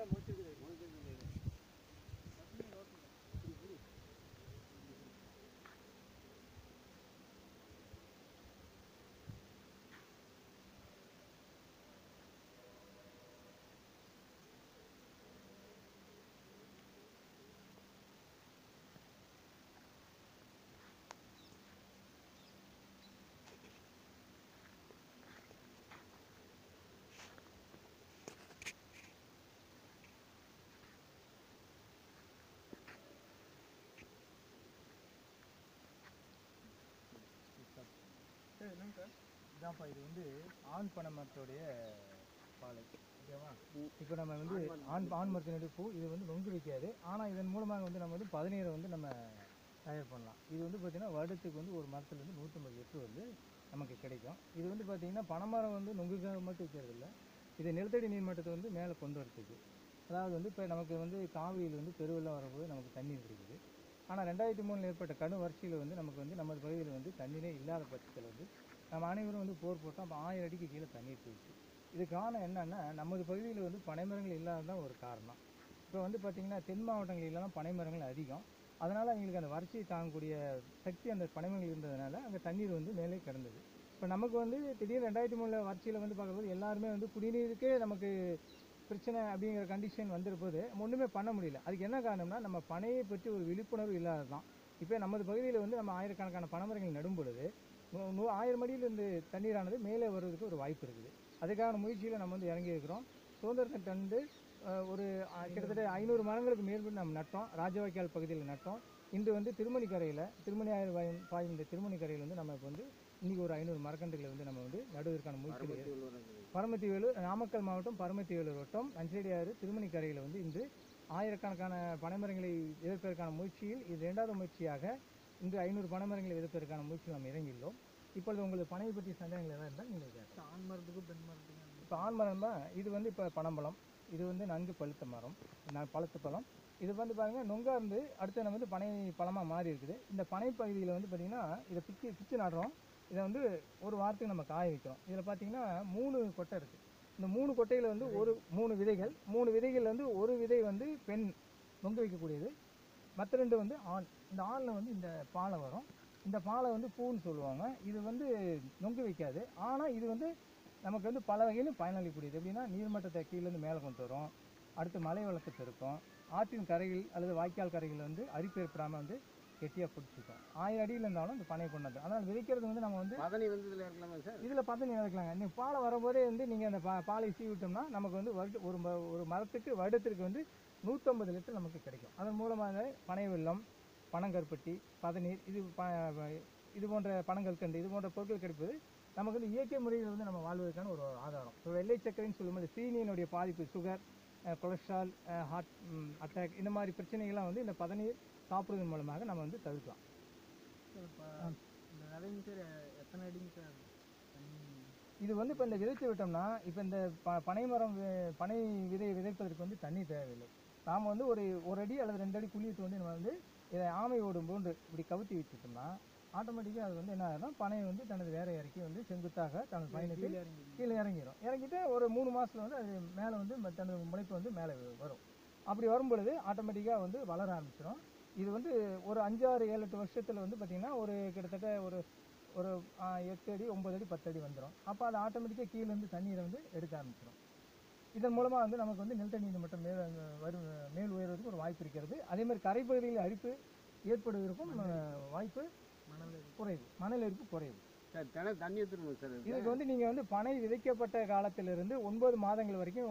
இதான்ப்பா இது வந்து ஆண் பனை மரத்துடைய பாலை ஓகேவா இப்போ நம்ம வந்து ஆண் ஆண் மரத்தினுடைய பூ இது வந்து நொங்கு வைக்காது ஆனால் இதன் மூலமாக வந்து நம்ம வந்து பதநீரை வந்து நம்ம தயார் பண்ணலாம் இது வந்து பார்த்திங்கன்னா வருடத்துக்கு வந்து ஒரு மரத்துலேருந்து நூற்றம்பது லிட்டர் வந்து நமக்கு கிடைக்கும் இது வந்து பார்த்திங்கன்னா பனைமரம் வந்து நொங்குக்காக மட்டும் வைக்கிறது இல்லை இது நிலத்தடி நீர் மட்டத்தை வந்து மேலே கொண்டு வரதுக்கு அதாவது வந்து இப்போ நமக்கு வந்து காவிரியில் வந்து பெருவெள்ளம் வரும்போது நமக்கு தண்ணீர் கிடைக்குது ஆனால் ரெண்டாயிரத்தி மூணில் ஏற்பட்ட கடும் வறட்சியில் வந்து நமக்கு வந்து நம்ம பகுதியில் வந்து தண்ணீரே இல்லாத பட்சத்தில் வந்து நம்ம அனைவரும் வந்து போர் போட்டோம் அப்போ ஆயிரம் அடிக்கு கீழே தண்ணீர் போயிடுச்சு இது காரணம் என்னன்னா நமது பகுதியில் வந்து பனைமரங்கள் இல்லாததான் ஒரு காரணம் இப்போ வந்து பார்த்திங்கன்னா தென் மாவட்டங்களிலலாம் பனைமரங்கள் அதிகம் அதனால் அவங்களுக்கு அந்த வறட்சியை தாங்கக்கூடிய சக்தி அந்த பனைமரங்கள் இருந்ததுனால அங்கே தண்ணீர் வந்து மேலே கிடந்தது இப்போ நமக்கு வந்து திடீர்னு ரெண்டாயிரத்தி மூணில் வறட்சியில் வந்து பார்க்கும்போது எல்லாருமே வந்து குடிநீருக்கே நமக்கு பிரச்சனை அப்படிங்கிற கண்டிஷன் வந்திருப்போது ஒன்றுமே பண்ண முடியல அதுக்கு என்ன காரணம்னா நம்ம பனையை பற்றி ஒரு விழிப்புணர்வு இல்லாதது தான் இப்போ நமது பகுதியில் வந்து நம்ம ஆயிரக்கணக்கான பனைமரங்கள் நடும் பொழுது நூ- நூ ஆயிரம் அடியிலிருந்து தண்ணீரானது மேலே வருவதற்கு ஒரு வாய்ப்பு இருக்குது அதுக்கான முயற்சியில் நம்ம வந்து இறங்கி இருக்கிறோம் சுதந்திரத்தை தந்து அஹ், ஒரு அஹ், கிட்டத்தட்ட ஐநூறு மரங்களுக்கு மேற்பட்டு நம்ம நட்டோம் ராஜவாய்க்கால் பகுதியில் நட்டோம் இன்று வந்து திருமணி கரையில் திருமணி ஆயிரம் வாய் பாய்ந்த திருமணி கரையில் வந்து நம்ம இப்போ வந்து இன்னைக்கு ஒரு ஐநூறு மரக்கன்றுகளை வந்து நம்ம வந்து நடுவதற்கான முயற்சியில் பரமத்தி வேலூர் நாமக்கல் மாவட்டம் பரமத்தி வேலூர் வட்டம் அஞ்சேடியாறு திருமணி கரையில் வந்து இன்று ஆயிரக்கணக்கான பனைமரங்களை விதைப்பதற்கான முயற்சியில் இது இரண்டாவது முயற்சியாக இன்று ஐநூறு பனைமரங்களை விதைப்பதற்கான முயற்சியில் நாம் இறங்கியுள்ளோம் இப்பொழுது உங்களுக்கு பனையை பற்றி சந்தேகங்கள் ஏதாவது இருந்தால் நீங்கள் கேட்கலாம் ஆண் மரத்துக்கும் பெண் மரத்துக்கும் இப்போ ஆண் மரம் தான் இது வந்து இப்போ பனம்பழம் இது வந்து நன்கு பழுத்த மரம் நான் பழுத்த பழம் இது வந்து பாருங்க நொங்கா இருந்து அடுத்து நம்ம வந்து பனை பழமாக மாறி இருக்குது இந்த பனை பகுதியில் வந்து பார்த்தீங்கன்னா இதை பிச்சு பிச்சு நடுறோம் இதை வந்து ஒரு வாரத்துக்கு நம்ம காய வைக்கிறோம் இதில் பார்த்தீங்கன்னா மூணு கொட்டை இருக்குது இந்த மூணு கொட்டையில் வந்து ஒரு மூணு விதைகள் மூணு விதைகள் வந்து ஒரு விதை வந்து பெண் நொங்கு வைக்கக்கூடியது மற்ற ரெண்டு வந்து ஆண் இந்த ஆணில் வந்து இந்த பாலை வரும் இந்த பாலை வந்து பூன்னு சொல்லுவாங்க இது வந்து நொங்கு வைக்காது ஆனால் இது வந்து நமக்கு வந்து பல வகையிலும் பயனளிக்கக்கூடியது எப்படின்னா நீர்மட்டத்தை கீழேருந்து மேலே கொண்டு வரும் அடுத்து மலை வளத்தை பெருக்கும் ஆற்றின் கரைகள் அல்லது வாய்க்கால் கரைகள் வந்து அரிப்பு ஏற்படாமல் வந்து கெட்டியாக பிடிச்சிக்கும் ஆயிரம் அடியில் இருந்தாலும் இந்த பனை கொண்டது அதனால் விதைக்கிறது வந்து நம்ம வந்து பதனி வந்து இதில் இருக்கலாமா சார் இதில் பார்த்து நீங்கள் வைக்கலாங்க நீங்கள் பாலை வரும்போதே வந்து நீங்கள் அந்த பா பாலை சீவி விட்டோம்னா நமக்கு வந்து வருட ஒரு ம- ஒரு மரத்துக்கு வருடத்திற்கு வந்து நூற்றம்பது லிட்டர் நமக்கு கிடைக்கும் அதன் மூலமாக பனை வெல்லம் பனங்கருப்பட்டி பதநீர் இது ப இது போன்ற பனங்கற்கண்டு இது போன்ற பொருட்கள் கிடைப்பது நமக்கு வந்து இயற்கை முறையில் வந்து நம்ம வாழ்வதற்கான ஒரு ஆதாரம் இப்போ வெள்ளை சர்க்கரைன்னு சொல்லும்போது சீனியினுடைய பாதிப்பு சுகர் கொலஸ்ட்ரால் ஹார்ட் அட்டாக் இந்த மாதிரி பிரச்சனைகள்லாம் வந்து இந்த பதநீர் சாப்பிடுவதன் மூலமாக நம்ம வந்து தவிர்க்கலாம் சார் இப்போ இந்த விதைங்க சார் எத்தனை அடிங்க சார் தண்ணி இது வந்து இப்போ இந்த விதைத்து விட்டோம்னா இப்போ இந்த ப பனை மரம் வி- பனை விதையை விதைப்பதற்கு வந்து தண்ணி தேவையில்லை நாம் வந்து ஒரு ஒரு அடி அல்லது ரெண்டு அடி குழியை தோண்டி நம்ம வந்து இதை ஆமை ஓடும் போன்று இப்படி கவுத்தி வச்சுட்டோம்னா ஆட்டோமேட்டிக்காக அது வந்து என்ன ஆகுதுன்னா பனையை வந்து தனது வேற இறக்கி வந்து செங்குத்தாக தனது பயணத்தை கீழே இறங்கி கீழே இறங்கிடும் இறங்கிட்டு ஒரு மூணு மாசத்துல வந்து அது மேலே வந்து ம- தனது முளைப்பு வந்து மேலே வரும் அப்படி வரும் பொழுது ஆட்டோமேட்டிக்காக வந்து வளர ஆரம்பிச்சிடும் இது வந்து ஒரு அஞ்சாறு ஏழு எட்டு வருஷத்துல வந்து பார்த்தீங்கன்னா ஒரு கிட்டத்தட்ட ஒரு ஒரு ஆ, எட்டு அடி ஒன்பது அடி பத்து அடி வந்துடும் அப்போ அது ஆட்டோமேட்டிக்காக கீழேருந்து தண்ணீரை வந்து எடுக்க ஆரம்பிச்சிடும் இதன் மூலமாக வந்து நமக்கு வந்து நிலத்தடி நீர் மட்டம் மேல் வரும் மேல் உயர்வதற்கு ஒரு வாய்ப்பு இருக்கிறது அதே மாதிரி கரைப்பகுதியில் அரிப்பு ஏற்படுவதற்கும் அஹ், வாய்ப்பு மணல் குறைவு மணல் அரிப்பு குறைவு சார் தினம் தண்ணி ஊற்றணுமா சார் இதுக்கு? இதுக்கு வந்து நீங்கள் வந்து பனை விதைக்கப்பட்ட காலத்திலிருந்து ஒன்பது மாதங்கள் வரைக்கும்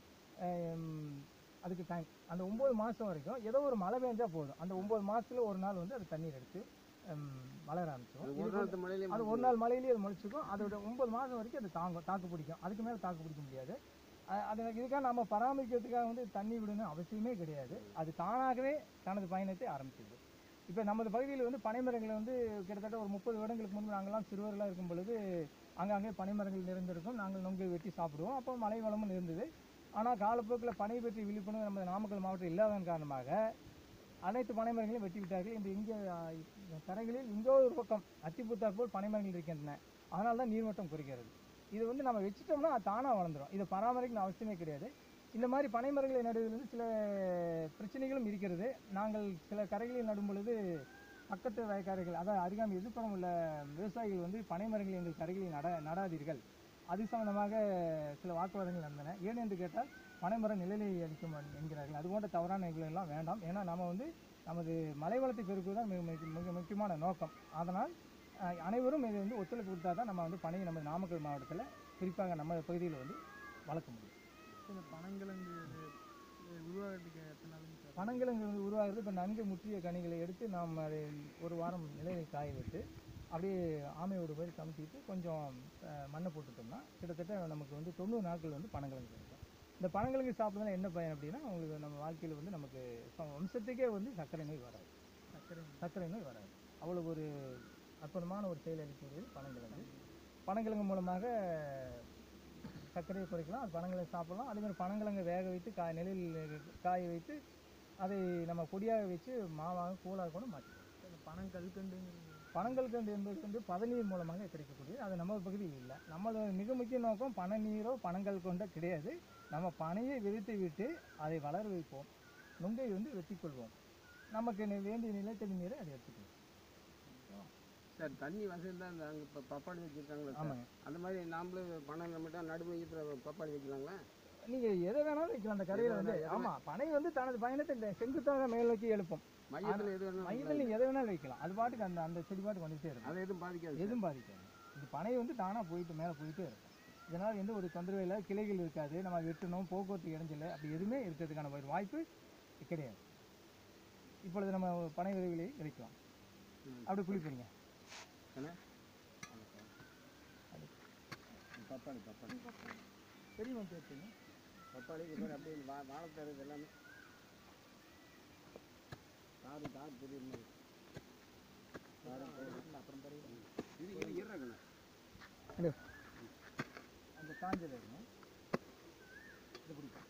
ஹம், அதுக்கு டைம் அந்த ஒன்பது மாதம் வரைக்கும் ஏதோ ஒரு மழை பெஞ்சா போதும் அந்த ஒன்பது மாசத்துல ஒரு நாள் வந்து அது தண்ணீர் எடுத்து ஹம், வளர அது ஆரம்பிச்சிடும் ஒரு நாள் மழையிலே அது ஒரு நாள் மழையிலேயே அது முளைச்சிக்கும் அதோட ஒன்பது மாதம் வரைக்கும் அது தாங்கும் தாக்கு பிடிக்கும் அதுக்கு மேலே தாக்கு பிடிக்க முடியாது அஹ் அது இதுக்காக நம்ம பராமரிக்கிறதுக்காக வந்து தண்ணி விடணும் அவசியமே கிடையாது அது தானாகவே தனது பயணத்தை ஆரம்பிச்சிது இப்போ நமது பகுதியில் வந்து பனைமரங்களை வந்து கிட்டத்தட்ட ஒரு முப்பது வருடங்களுக்கு முன்பு நாங்கள்லாம் சிறுவர்களாக இருக்கும் பொழுது அங்கங்கே பனைமரங்கள் நிறைந்திருக்கும் நாங்கள் நொங்கு வெட்டி சாப்பிடுவோம் அப்போ மலை வளமும் இருந்தது ஆனால் காலப்போக்கில் பனை பற்றி விழிப்புணர்வு நமது நாமக்கல் மாவட்டம் இல்லாததன் காரணமாக அனைத்து பனைமரங்களையும் வெட்டி விட்டார்கள் இந்த இங்கே அஹ், கரைகளில் இங்கோ ஒரு பக்கம் அத்திப்புத்தாற் போல் பனைமரங்கள் இருக்கின்றன அதனால தான் நீர்மட்டம் குறைக்கிறது இது வந்து நம்ம வச்சுட்டோம்னா அது தானாக வளர்ந்துரும் இதை பராமரிக்கணும் அவசியமே கிடையாது இந்த மாதிரி பனை மரங்களை நடுவதில் வந்து சில பிரச்சனைகளும் இருக்கிறது நாங்கள் சில கரைகளில் நடும் பொழுது பக்கத்து வயக்காரர்கள் அதாவது அருகாமை எதிர்ப்புறம் உள்ள விவசாயிகள் வந்து பனை மரங்களை எங்கள் கரைகளில் நட நடாதீர்கள் அது சம்பந்தமாக சில வாக்குவாதங்கள் நடந்தன ஏன் என்று கேட்டால் பனைமரம் நிழலை அளிக்கும் என்கிறார்கள் அது போன்ற தவறான நிகழ்வுகள் எல்லாம் வேண்டாம் ஏன்னா நம்ம வந்து நமது மலை வளத்தை பெருக்குவதுதான் மிக மிக மிக முக்கியமான நோக்கம் அதனால் அஹ், அனைவரும் இதை வந்து ஒத்துழைப்பு கொடுத்தா தான் நம்ம வந்து பனையை நம்ம நாமக்கல் மாவட்டத்தில் குறிப்பாக நம்ம பகுதியில் வந்து வளர்க்க முடியும் இந்த பனங்கிழங்கு இது இது உருவாகிறதுக்கு எத்தனை நாளுங்க சார் பனங்கிழங்கு வந்து உருவாகிறது இப்போ நன்கு முற்றிய கனிகளை எடுத்து நாம் அதை ஒரு வாரம் நிலையில் காய வைத்து அப்படியே ஆமையோட மாதிரி கமுத்திட்டு கொஞ்சம் அஹ், மண்ணை போட்டுட்டோம்னா கிட்டத்தட்ட நமக்கு வந்து தொண்ணூறு நாட்கள் வந்து பனங்கிழங்கு கிடைக்கும் இந்த பனங்கிழங்கு சாப்பிட்றதுனால என்ன பயன் அப்படின்னா உங்களுக்கு நம்ம வாழ்க்கையில் வந்து நமக்கு ச- வம்சத்துக்கே வந்து சர்க்கரை நோய் வராது சர்க்கரை சர்க்கரை நோய் வராது அவ்வளோ ஒரு அற்புதமான ஒரு செயல் அளிக்கிறது பனங்கிழங்கு பனங்கிழங்கு மூலமாக சர்க்கரையை குறைக்கலாம் அது பனங்கிழங்கு சாப்பிடலாம் அதே மாதிரி பனங்கிழங்கை வேக வைத்து காய் நிலையில் காய வைத்து அதை நம்ம பொடியாக வச்சு மாவாக கூழாக கூட மாற்றிக்கலாம் இந்த பனம் கல்கண்டுங்கிறது பனங்கல்கண்டு என்பது வந்து பதநீர் மூலமாக கிடைக்கக்கூடியது அது நம்ம பகுதியில் இல்லை நம்மளோட மிக முக்கிய நோக்கம் பனநீரோ பனங்கள் கொண்டோ கிடையாது நம்ம பனையை விதைத்து விட்டு அதை வளர வைப்போம் நுங்கை வந்து வெட்டிக் கொள்வோம் நமக்கு நி- வேண்டிய நிலத்தடி நீரை அதை எடுத்துக்கலாம் சார் தண்ணி வசதி தான் இந்த அங்கே இப்போ பப்பாளி வச்சுருக்காங்களா சார் ஆமாங்க அந்த மாதிரி நாமளும் பணம் நம்மகிட்ட நடுமையத்தில் பப்பாளி வைக்கலாங்களா நீங்க எதை வேணாலும் வைக்கலாம் அந்த கரையில வந்து ஆமா பனை வந்து தனது பயணத்தை இந்த செங்குத்தாக மேல் நோக்கி எழுப்பும் மையத்தில் எது வேணும் மையத்தில் நீங்க எதை வேணாலும் வைக்கலாம் அது பாட்டுக்கு அந்த அந்த செடி பாட்டுக்கு வந்துட்டே இருக்கும் அதை எதுவும் பாதிக்காது எதுவும் பாதிக்காது இது பனை வந்து தானா போயிட்டு மேலே போயிட்டே இருக்கும் இதனால் எந்த ஒரு தொந்தரவு இல்லை கிளைகள் இருக்காது நம்ம வெட்டணும் போக்குவரத்து இடைஞ்சல் அப்படி எதுவுமே இருக்கிறதுக்கான ஒரு வாய்ப்பு கிடையாது இப்பொழுது நம்ம பனை விதைகளை விதைக்கலாம் ம். அப்படி குளிப்பீங்க என்ன பப்பாளி பப்பாளி தெரியுமா கேட்பீங்க பப்பாளி இது மாதிரி அப்படியே வா வாழைத்தாரு இது எல்லாமே தாறு தாறு தெரியும் அப்புறம் தெரியும் இது இது ஈரக்கண்ணா அந்த காஞ்சது இருக்கணும் இது பிடிக்கும்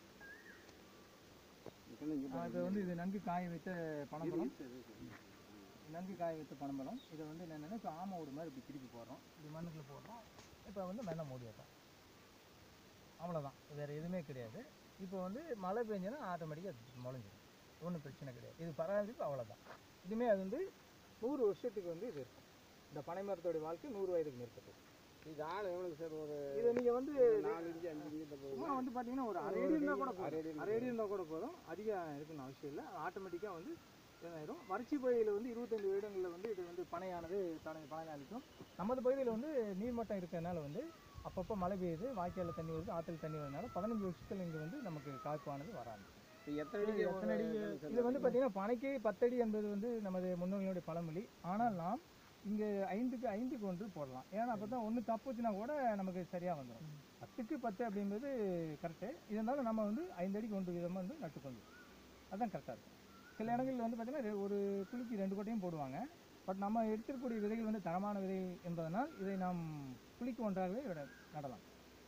அது வந்து இது நன்கு காய வைத்த பனம்பழம் நன்கு காய வைத்த பனம்பழம் இதை வந்து என்னென்னா இப்போ ஆமை ஒரு மாதிரி இப்படி திருப்பி போடுறோம் இது மண்ணுக்குள்ள போடுறோம் இப்போ வந்து மேலே மூடிடுறோம் அவ்வளோதான் வேறு எதுவுமே கிடையாது இப்போ வந்து மழை பெஞ்சதுன்னா ஆட்டோமேட்டிக்காக முளைஞ்சிடும் ஒன்றும் பிரச்சனை கிடையாது இது பராமரிப்பு அவ்வளோதான் இதுவுமே அது வந்து நூறு வருஷத்துக்கு வந்து இது இருக்கும் இந்த பனை மரத்தோட வாழ்க்கை நூறு வயதுக்கு மேற்பட்டது இது ஆள் எவ்வளோ சார் ஒரு இதை நீங்கள் வந்து நாலு இன்ச்சு அஞ்சு இன்ச்சு போகும் சும்மா வந்து பார்த்தீங்கன்னா ஒரு அரை அடி இருந்தால் கூட போதும் அரை அடி இருந்தால் கூட போதும் அதிகம் இருக்குன்னு அவசியம் இல்லை ஆட்டோமேட்டிக்காக வந்து இதாயிரும் வறட்சி பகுதியில் வந்து இருபத்தைந்து வருடங்களில் வந்து இது வந்து பனையானது தனது பனை அளிக்கும் நமது பகுதியில் வந்து நீர்மட்டம் இருக்கிறதுனால வந்து அப்பப்போ மழை பெய்யுது வாய்க்காலில் தண்ணி வருது ஆற்றுல தண்ணி வருதுனால பதினஞ்சு வருஷத்துல இங்கே வந்து நமக்கு காய்ப்பானது வராது இப்போ எத்தனை அடிக்கு எத்தனை அடிக்கு இது வந்து பார்த்தீங்கன்னா பனைக்கு பத்தடி என்பது வந்து நமது முன்னோர்களுடைய பழமொழி ஆனால் நாம் இங்கே ஐந்துக்கு ஐந்துக்கு ஒன்று போடலாம் ஏன்னா அப்போ தான் ஒன்று தப்புச்சுனா கூட நமக்கு சரியாக வந்துடும் பத்துக்கு பத்து அப்படின்றது கரெக்டு இருந்தாலும் நம்ம வந்து ஐந்து அடிக்கு ஒன்று விதமாக வந்து நட்டுக்கொண்டு அதுதான் கரெக்டாக இருக்கும் சில இடங்களில் வந்து பார்த்தீங்கன்னா ரெ- ஒரு குழிக்கு ரெண்டு கொட்டையும் போடுவாங்க பட் நம்ம எடுத்துக்கூடிய விதைகள் வந்து தரமான விதைகள் என்பதனால் இதை நாம் குழிக்கு ஒன்றாகவே விட- நடலாம்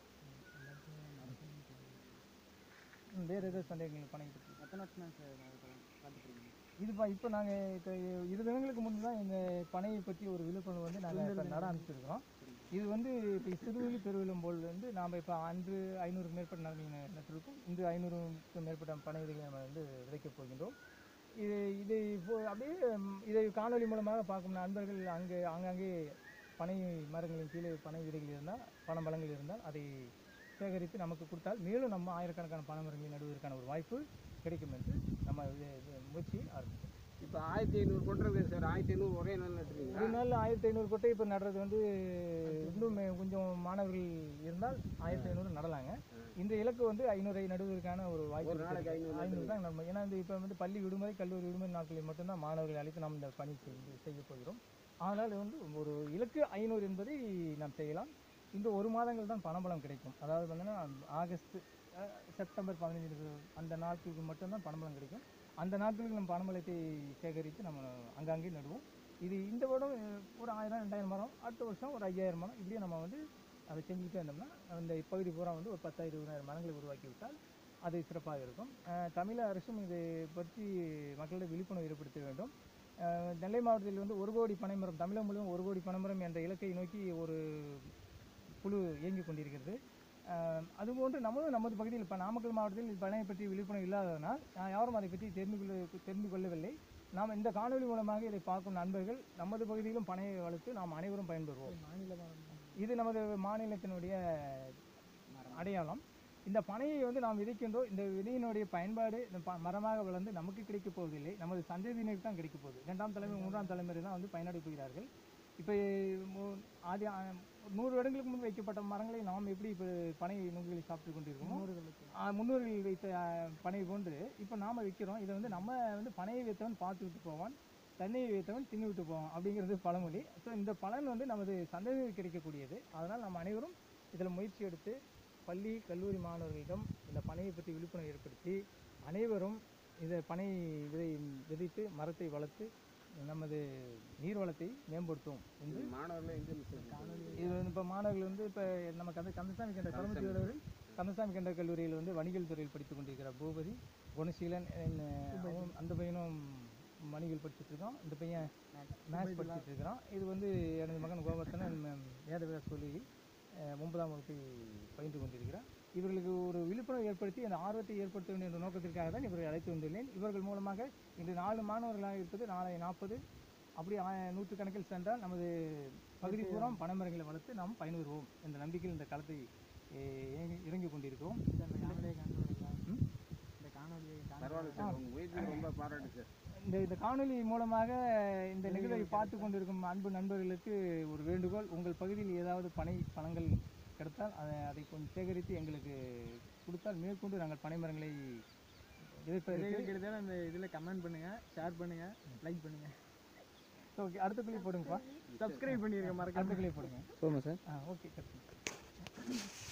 ம், வேறு எதாவது சந்தேகங்கள் பணிக்கிட்டு இருக்கு எத்தனை வருஷம் தான் சார் பார்த்துட்ருக்கீங்க இதுப்பா இப்போ நாங்கள் இப்போ இரு தினங்களுக்கு முன்பு தான் இந்த பனையை பற்றி ஒரு விழிப்புணர்வு வந்து நாங்கள் இப்போ நட ஆரம்பிச்சிருக்கிறோம் இது வந்து இப்போ சிறுவிழி பெருவிலும் போல் வந்து நாம் இப்போ அன்று ஐநூறுக்கு மேற்பட்ட நன்மை நட்டிருக்கோம் இன்று ஐநூறுக்கும் மேற்பட்ட பனை விதைகளை நம்ம வந்து விதைக்கப் போகின்றோம் இது இதை இப்போ அப்படியே ம், இதை காணொளி மூலமாக பார்க்கும் நண்பர்கள் அங்கே ஆங்காங்கே பனை மரங்களின் கீழே பனை விதைகள் இருந்தால் பனம்பழங்கள் இருந்தால் அதை சேகரித்து நமக்கு கொடுத்தால் மேலும் நம்ம ஆயிரக்கணக்கான பனை மரங்களை நடுவதற்கான ஒரு வாய்ப்பு கிடைக்கும் என்று நம்ம இது- இது முயற்சியை ஆரம்பிச்சோம் இப்போ ஆயிரத்தி ஐநூறு கொட்டுறது சார் ஆயிரத்தி ஐநூறு ஒரே நாள் நட்டுருக்கீங்களா ஒரு நாள் ஆயிரத்தி ஐநூறு கொட்டை இப்போ நடுறது வந்து இன்னும் மே- கொஞ்சம் மாணவர்கள் இருந்தால் ஆயிரத்தி ஐநூறு நடலாங்க இந்த இலக்கு வந்து ஐநூறை நடுவதற்கான ஒரு வாய்ப்பு ஒரு நாளைக்கு இருக்கு. ஐநூறு ஐநூறு தான் நம்ம ஏன்னா இந்த இப்போ வந்து பள்ளி விடுமுறை கல்லூரி விடுமுறை நாட்களில் மட்டும்தான் மாணவர்களை அழைத்து நாம் இந்த பணி செய்து செய்ய போகிறோம் ஆனால் வந்து ஒரு இலக்கு ஐநூறு என்பதை நாம் செய்யலாம் இந்த ஒரு மாதங்கள் தான் பணபலம் கிடைக்கும் அதாவது பார்த்தீங்கன்னா ஆகஸ்ட் அஹ், செப்டம்பர் பதினஞ்சு அந்த நாட்களுக்கு மட்டும்தான் பணபலம் கிடைக்கும் அந்த நாட்களுக்கு நம்ம பணபலத்தை சேகரித்து நம்ம அங்கங்கே நடுவோம் இது இந்த வருடம் அஹ், ஒரு ஆயிரம் ரெண்டாயிரம் மரம் அடுத்த வருஷம் ஒரு ஐயாயிரம் மரம் இப்படியே நம்ம வந்து அதை செஞ்சுக்கிட்டே இருந்தோம்னா அந்த இப்பகுதி பூரா வந்து ஒரு பத்தாயிரம் இருபதாயிரம் மரங்களை உருவாக்கி விட்டால் அது சிறப்பாக இருக்கும் அஹ், தமிழக அரசும் இதை பற்றி மக்களிடம் விழிப்புணர்வு ஏற்படுத்த வேண்டும் அஹ், நெல்லை மாவட்டத்தில் வந்து ஒரு கோடி பனைமரம் தமிழகம் முழுவதும் ஒரு கோடி பனைமரம் என்ற இலக்கை நோக்கி ஒரு குழு இயங்கிக் கொண்டிருக்கிறது அஹ், அதுபோன்று நம்மளும் நமது பகுதியில் இப்போ நாமக்கல் மாவட்டத்தில் பனையை பற்றி விழிப்புணர்வு இல்லாததனால் நான் யாரும் அதை பற்றி தெரிந்து கொள்ள தெரிந்து கொள்ளவில்லை நாம் இந்த காணொளி மூலமாக இதை பார்க்கும் நண்பர்கள் நமது பகுதியிலும் பனையை வளர்த்து நாம் அனைவரும் பயன்பெறுவோம் மாநிலமாக இது நமது மாநிலத்தினுடைய அடையாளம் இந்த பனையை வந்து நாம் விதைக்கின்றோம் இந்த விதையினுடைய பயன்பாடு இந்த ப- மரமாக வளர்ந்து நமக்கு கிடைக்கப் போவதில்லை நமது சந்ததியினருக்கு தான் கிடைக்கப் போகுது இரண்டாம் தலைமுறை மூன்றாம் தலைமுறை தான் வந்து பயனடை போகிறார்கள் இப்போ ஆதி ஆ, நூறு வருடங்களுக்கு முன் வைக்கப்பட்ட மரங்களை நாம் எப்படி இப்போ பனை நுங்குகளை சாப்பிட்டு கொண்டிருக்கோமோ ஆ, முன்னோர்கள் வைத்த ஆ, பனை போன்று இப்போ நாம வைக்கிறோம் இதை வந்து நம்ம வந்து பனையை வைத்தவன் பார்த்து விட்டு போவான் தண்ணியை வைத்தவன் தின்னு விட்டு போவான் அப்படிங்கிறது பழமொழி ஸோ இந்த பலன் வந்து நமது சந்ததியில் கிடைக்கக்கூடியது அதனால் நம்ம அனைவரும் இதில் முயற்சி எடுத்து பள்ளி கல்லூரி மாணவர்களிடம் இந்த பனையை பற்றி விழிப்புணர்வு ஏற்படுத்தி அனைவரும் இதை பனை விதை விதைத்து மரத்தை வளர்த்து நமது நீர் வளத்தை மேம்படுத்தும் என்று மாணவர்களே எங்கே சேர்ந்து இது வந்து இப்போ மாணவர்கள் வந்து இப்போ நம்ம கந்த கந்தசாமி கண்ட கருமத்தி அவர்கள் கந்தசாமி கண்ட கல்லூரியில் வந்து வணிகல் துறையில் படித்துக் கொண்டிருக்கிறார் பூபதி குணசீலன் and, அவன் அந்த பையனும் வணிகல் படிச்சுட்டு இருக்கான் இந்த பையன் மேத்ஸ் படிச்சுட்டு இருக்கிறான் இது வந்து எனது மகன் கோவர்த்தனன் வேதவிலாஸ் கல்லூரியில் அஹ், ஒன்பதாம் வகுப்பை பயின்று கொண்டிருக்கிறார் இவர்களுக்கு ஒரு விழிப்புணர்வு ஏற்படுத்தி அந்த ஆர்வத்தை ஏற்படுத்த வேண்டிய என்ற நோக்கத்திற்காக தான் இவர்களை அழைத்து வந்துள்ளேன் இவர்கள் மூலமாக இன்று நாலு மாணவர்களாக இருப்பது நாளை நாற்பது அப்படி ஆ- நூற்றுக்கணக்கில் சென்றால் நமது பகுதி பூரா பனைமரங்களை வளர்த்து நாம் பயன்பெறுவோம் என்ற நம்பிக்கையில் இந்த களத்தை eh, இறங்கி- இறங்கிக் கொண்டிருக்கிறோம் இந்த காணொலியை கண்டுபிடிக்கலாம் ம்? இந்த காணொலியை பரவாயில்ல சார் உங்கள் முயற்சி ரொம்ப பாராட்டு சார் இந்த இந்த காணொளி மூலமாக இந்த நிகழ்வை பார்த்து கொண்டிருக்கும் அன்பு நண்பர்களுக்கு ஒரு வேண்டுகோள் உங்கள் பகுதியில் ஏதாவது பனை பழங்கள் கிடைத்தால் அதை அதை கொஞ்சம் சேகரித்து எங்களுக்கு கொடுத்தால் மேற்கொண்டு நாங்கள் பனை மரங்களை விதைப்பதற்கு கிடைத்தாலும் அந்த இதில் கமெண்ட் பண்ணுங்க ஷேர் பண்ணுங்க லைக் பண்ணுங்க ஓகே அடுத்த கிளி போடுங்கப்பா சப்ஸ்கிரைப் பண்ணிருங்க மறக்காம அடுத்த கிளி போடுங்க போமா சார் ஆ ஓகே கட்